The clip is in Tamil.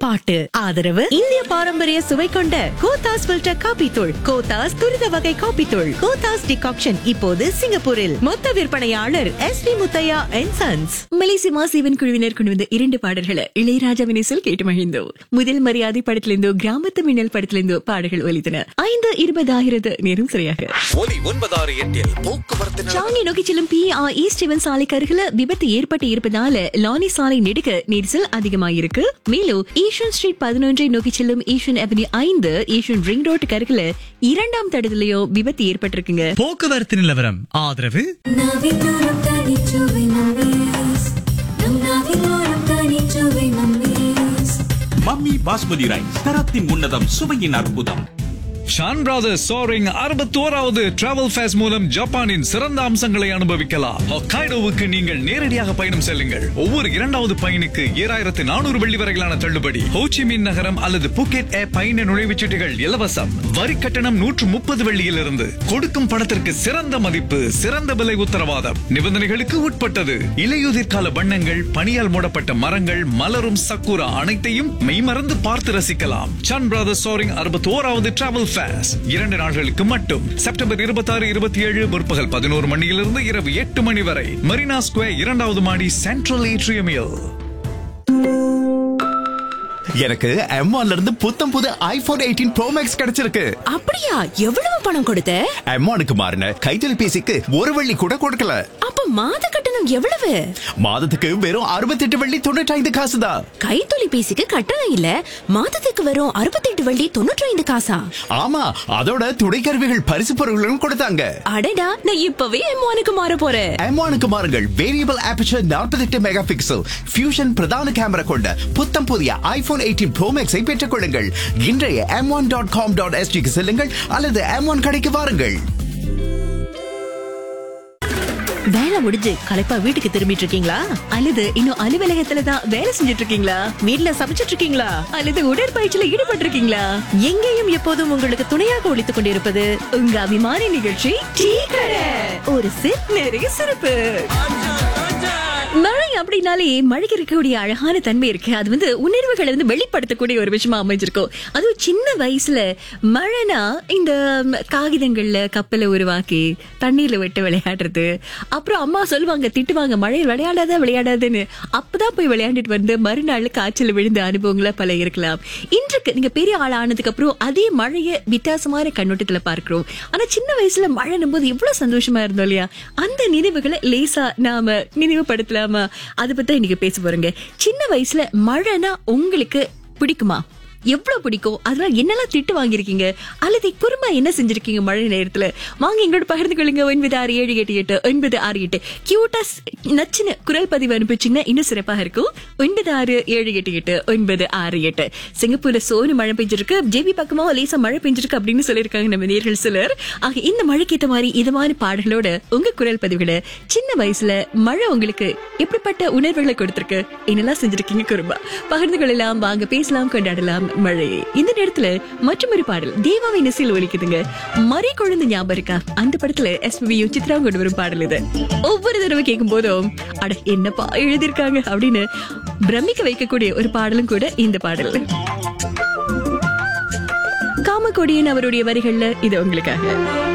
பாட்டு ஆதரவு இந்திய பாரம்பரிய சுவை கொண்ட கோத்தாஸ் ஃபில்டர் காபி தூள் கோத்தாஸ் துரித வகை காபி தூள் கோத்தாஸ் டிகாக்ஷன் இப்போது சிங்கப்பூரில் மொத்த விற்பனையாளர் S P Muthiah and sons மலேசிமா சிவன் குழுவினர் கொண்டு வந்த இரண்டு பாடல்களை இளையராஜா வினிசில் கேட்டு மகிழ்ந்தோம் முதல் மரியாதை படத்திலிருந்தோ கிராமத்து மின்னல் படத்திலிருந்தோ பாடல்கள் ஒலித்தன ஐந்து இருபதாயிரத்து நேரம் சரியாக ஒலி ஒன்பதாறு எட்டில் போக்குவரத்து நிலவரம். சாங்கி நோக்கி செல்லும் பி ஆர் ஈஸ்ட் செவன் சாலை அருகில விபத்து ஏற்பட்டு இருப்பதால லானி சாலை நெடுக்க நெரிசல் அதிகமாயிருக்கு மேலும் ஈஷன் ஸ்ட்ரீட் பதினொன்றை நோக்கி செல்லும் ஈஷன் அவென்யூ ஐந்து ஈஷன் ரிங் ரோட்டுக்கு அருகில இரண்டாம் தடத்திலையும் விபத்து ஏற்பட்டிருக்குங்க போக்குவரத்து நிலவரம் ஆதரவு நாவிலோரம் தனிச்சுவை மம்மீஸ் நம் நாவிலோரம் தனிச்சுவை மம்மீஸ் மம்மி பாஸ்மதி ரைஸ் தரத்தின் உன்னதம் சுவையின் அற்புதம் ஷான் பிரதர்ஸ் சோரிங் அறுபத்தோராவது டிராவல் ஃபேஸ் மூலம் ஜப்பானின் சிறந்த அம்சங்களை அனுபவிக்கலாம் ஹொக்காய்டோவுக்கு நீங்கள் நேரடியாக பயணம் செல்லுங்கள் ஒவ்வொரு இரண்டாவது பயணிக்கு ஏழாயிரத்து நானூறு வெள்ளி வரையிலான தள்ளுபடி ஹோச்சிமின் நகரம் அல்லது புக்கெட் ஏ பயண நுழைவுச்சீட்டுகள் இலவசம் வரி கட்டணம் நூற்று முப்பது வெள்ளியிலிருந்து கொடுக்கும் பணத்திற்கு சிறந்த மதிப்பு சிறந்த விலை உத்தரவாதம் நிபந்தனைகளுக்கு உட்பட்டது இலையுதிர் கால வண்ணங்கள் பனியால் மூடப்பட்ட மரங்கள் மலரும் சக்குரா அனைத்தையும் மெய்மறந்து பார்த்து ரசிக்கலாம் சன் பிரதர்ஸ் சோரிங் அறுபத்தி ஓராவது டிராவல் ஃபேஸ் இரண்டு நாட்களுக்கு மட்டும் செப்டம்பர் இருபத்தி ஆறு இருபத்தி ஏழு முற்பகல் பதினோரு மணியிலிருந்து இரவு எட்டு மணி வரை மரீனா ஸ்கொயர் இரண்டாவது மாடி சென்ட்ரல் ஏட்ரியமில் எனக்கு M1 ல இருந்து புத்தம் புது ஐபோன் எயிட்டீன் ப்ரோ மேக்ஸ் கிடைச்சிருக்கு அப்படியா எவ்வளவு பணம் கொடுத்த M1க்கு மாறின கைத்தொலைபேசிக்கு ஒரு வெள்ளி கூட கொடுக்கல அப்ப மாத கட்டணம் எவ்வளவு மாதத்துக்கு வெறும் அறுபத்தெட்டு வெள்ளி தொண்ணூற்றி ஐந்து காசு தான் கைத்தொலைபேசிக்கு கட்டணம் இல்ல மாதத்துக்கு வரும் அறுபத்தெட்டு வள்ளி தொண்ணூற்றி ஐந்து காசா ஆமா அதோட துணை கருவிகள் பரிசு பொருட்களும் கொடுத்தாங்க அடடா நான் இப்பவே எம்மானுக்கு மாற போறேன் M1க்கு மாறுங்கள் variable aperture 48 megapixel fusion பிரதான கேமரா கொண்ட புத்தம் புதிய ஐபோன் எயிட்டீன் ப்ரோ மேக்ஸை பெற்றுக் கொள்ளுங்கள் இன்றைய M one dot com dot எஸ்டிக்கு செல்லுங்கள் அல்லது எம் ஒன் கடைக்கு வாருங்கள் வேலை முடிஞ்சு களைப்பா வீட்டுக்கு திரும்பிட்டு இருக்கீங்களா அல்லது இன்னும் அலுவலகத்துல தான் வேலை செஞ்சுட்டு இருக்கீங்களா வீட்ல சமைச்சிட்டு இருக்கீங்களா அல்லது உடற்பயிற்சியில ஈடுபட்டு இருக்கீங்களா எங்கேயும் எப்போதும் உங்களுக்கு துணையாக ஒழித்துக் கொண்டிருப்பது உங்க அபிமான நிகழ்ச்சி டீ கடை ஒரு சிப் நிறைய சிறப்பு மழை அப்படின்னாலே மழைக்கு இருக்கக்கூடிய அழகான தன்மை இருக்கு அது வந்து உணர்வுகளை வந்து வெளிப்படுத்தக்கூடிய ஒரு விஷயமா அமைஞ்சிருக்கும் அதுவும் சின்ன வயசுல மழைனா இந்த ம், காகிதங்கள்ல கப்பலை உருவாக்கி தண்ணீர்ல விட்டு விளையாடுறது அப்புறம் அம்மா சொல்லுவாங்க திட்டுவாங்க மழையில் விளையாடாத விளையாடாதுன்னு அப்பதான் போய் விளையாண்டுட்டு வந்து மறுநாள் காய்ச்சல் விழுந்த அனுபவங்களா பல இருக்கலாம் இன்றைக்கு நீங்க பெரிய ஆள் ஆனதுக்கு அப்புறம் அதே மழையை வித்தியாசமான கண்ணோட்டத்துல பார்க்கிறோம் ஆனா சின்ன வயசுல மழைனும் போது எவ்வளவு சந்தோஷமா இருந்தோம் இல்லையா அந்த நினைவுகளை லேசா நாம நினைவுபடுத்தலாமா அதை பத்தி தான் இன்னைக்கு பேச போறோங்க சின்ன வயசுல மழைனா உங்களுக்கு பிடிக்குமா எவ்வளவு பிடிக்கும் அதெல்லாம் என்னெல்லாம் திட்டு வாங்கியிருக்கீங்க அல்லது குறும்பா என்ன செஞ்சிருக்கீங்க மழை நேரத்துல வாங்க எங்களோட பகிர்ந்து கொள்ளுங்க ஒன்பது ஆறு ஏழு எட்டு எட்டு ஒன்பது ஆறு எட்டு கியூட்டா நச்சுன்னு குரல் பதிவு அனுப்பிச்சிங்கன்னா இன்னும் சிறப்பாக இருக்கும் ஒன்பது ஆறு ஏழு எட்டு எட்டு ஒன்பது ஆறு எட்டு சிங்கப்பூர்ல சோனு மழை பெஞ்சிருக்கு ஜேபி பக்கமா லேசா மழை பெஞ்சிருக்கு அப்படின்னு சொல்லியிருக்காங்க நம்ம நேர்கள் சிலர் ஆக இந்த மழைக்கு ஏத்த மாதிரி இதமான பாடல்களோட உங்க குரல் பதிவுகளை சின்ன வயசுல மழை உங்களுக்கு எப்படிப்பட்ட உணர்வுகளை கொடுத்திருக்கு என்னெல்லாம் செஞ்சிருக்கீங்க குறும்பா பகிர்ந்து கொள்ளலாம் வாங்க பேசலாம் கொண்டாடலாம் மழை இந்த நேரத்துல மற்றொரு பாடல் தேவாவை நெசில் ஒலிக்குதுங்க மறை குழந்தை ஞாபகம் இருக்கா அந்த படத்துல எஸ்பிபி சித்ரா கொண்டு வரும் பாடல் இது ஒவ்வொரு தடவை கேட்கும் போதும் அட என்னப்பா எழுதியிருக்காங்க அப்படின்னு பிரமிக்க வைக்கக்கூடிய ஒரு பாடலும் கூட இந்த பாடல் காமக்கொடியன் அவருடைய வரிகள்ல இது உங்களுக்காக